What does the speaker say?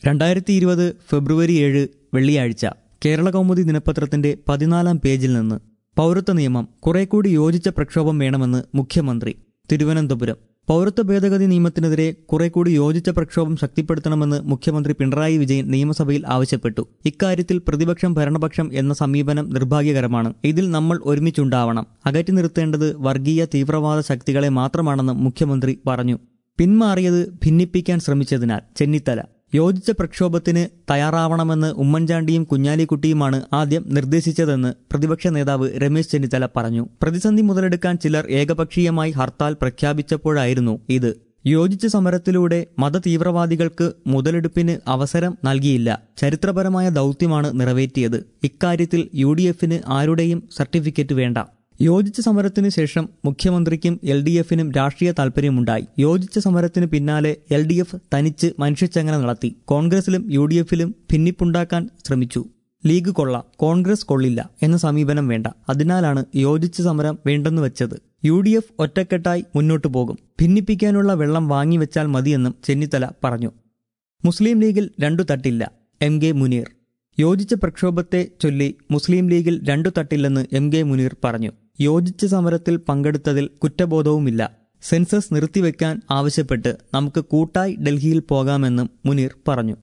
രണ്ടായിരത്തി ഇരുപത് ഫെബ്രുവരി ഏഴ് വെള്ളിയാഴ്ച കേരള കൗമുദി ദിനപത്രത്തിന്റെ പതിനാലാം പേജിൽ നിന്ന് പൗരത്വ നിയമം കുറെ കൂടി യോജിച്ച പ്രക്ഷോഭം വേണമെന്ന് മുഖ്യമന്ത്രി തിരുവനന്തപുരം പൗരത്വ ഭേദഗതി നിയമത്തിനെതിരെ കുറെ കൂടി യോജിച്ച പ്രക്ഷോഭം ശക്തിപ്പെടുത്തണമെന്ന് മുഖ്യമന്ത്രി പിണറായി വിജയൻ നിയമസഭയിൽ ആവശ്യപ്പെട്ടു ഇക്കാര്യത്തിൽ പ്രതിപക്ഷം ഭരണപക്ഷം എന്ന സമീപനം നിർഭാഗ്യകരമാണ് ഇതിൽ നമ്മൾ ഒരുമിച്ചുണ്ടാവണം അകറ്റി നിർത്തേണ്ടത് വർഗീയ തീവ്രവാദ ശക്തികളെ മാത്രമാണെന്ന് മുഖ്യമന്ത്രി പറഞ്ഞു പിന്മാറിയത് ഭിന്നിപ്പിക്കാൻ ശ്രമിച്ചതിനാൽ ചെന്നിത്തല യോജിച്ച പ്രക്ഷോഭത്തിന് തയ്യാറാവണമെന്ന് ഉമ്മൻചാണ്ടിയും കുഞ്ഞാലിക്കുട്ടിയുമാണ് ആദ്യം നിർദ്ദേശിച്ചതെന്ന് പ്രതിപക്ഷ നേതാവ് രമേശ് ചെന്നിത്തല പറഞ്ഞു പ്രതിസന്ധി മുതലെടുക്കാൻ ചിലർ ഏകപക്ഷീയമായി ഹർത്താൽ പ്രഖ്യാപിച്ചപ്പോഴായിരുന്നു ഇത് യോജിച്ച സമരത്തിലൂടെ മതതീവ്രവാദികൾക്ക് മുതലെടുപ്പിന് അവസരം നൽകിയില്ല ചരിത്രപരമായ ദൗത്യമാണ് നിറവേറ്റിയത് ഇക്കാര്യത്തിൽ യു ഡി എഫിന് ആരുടെയും സർട്ടിഫിക്കറ്റ് വേണ്ട യോജിച്ച സമരത്തിന് ശേഷം മുഖ്യമന്ത്രിക്കും എൽ ഡി എഫിനും രാഷ്ട്രീയ താൽപര്യമുണ്ടായി യോജിച്ച സമരത്തിന് പിന്നാലെ എൽ ഡി എഫ് തനിച്ച് മനുഷ്യച്ചങ്ങല നടത്തി കോൺഗ്രസിലും യു ഡി എഫിലും ഭിന്നിപ്പുണ്ടാക്കാൻ ശ്രമിച്ചു ലീഗ് കൊള്ളാം കോൺഗ്രസ് കൊള്ളില്ല എന്ന സമീപനം വേണ്ട അതിനാലാണ് യോജിച്ച സമരം വേണ്ടെന്ന് വെച്ചത് യു ഡി എഫ് ഒറ്റക്കെട്ടായി മുന്നോട്ടു പോകും ഭിന്നിപ്പിക്കാനുള്ള വെള്ളം വാങ്ങിവെച്ചാൽ മതിയെന്നും ചെന്നിത്തല പറഞ്ഞു മുസ്ലിം ലീഗിൽ രണ്ടു തട്ടില്ല എം കെ മുനീർ യോജിച്ച പ്രക്ഷോഭത്തെ ചൊല്ലി മുസ്ലിം ലീഗിൽ രണ്ടു തട്ടില്ലെന്ന് എം കെ മുനീർ പറഞ്ഞു യോജിച്ച സമരത്തിൽ പങ്കെടുത്തതിൽ കുറ്റബോധവുമില്ല സെൻസസ് നിർത്തിവെക്കാൻ ആവശ്യപ്പെട്ട് നമുക്ക് കൂട്ടായി ഡൽഹിയിൽ പോകാമെന്നും മുനീർ പറഞ്ഞു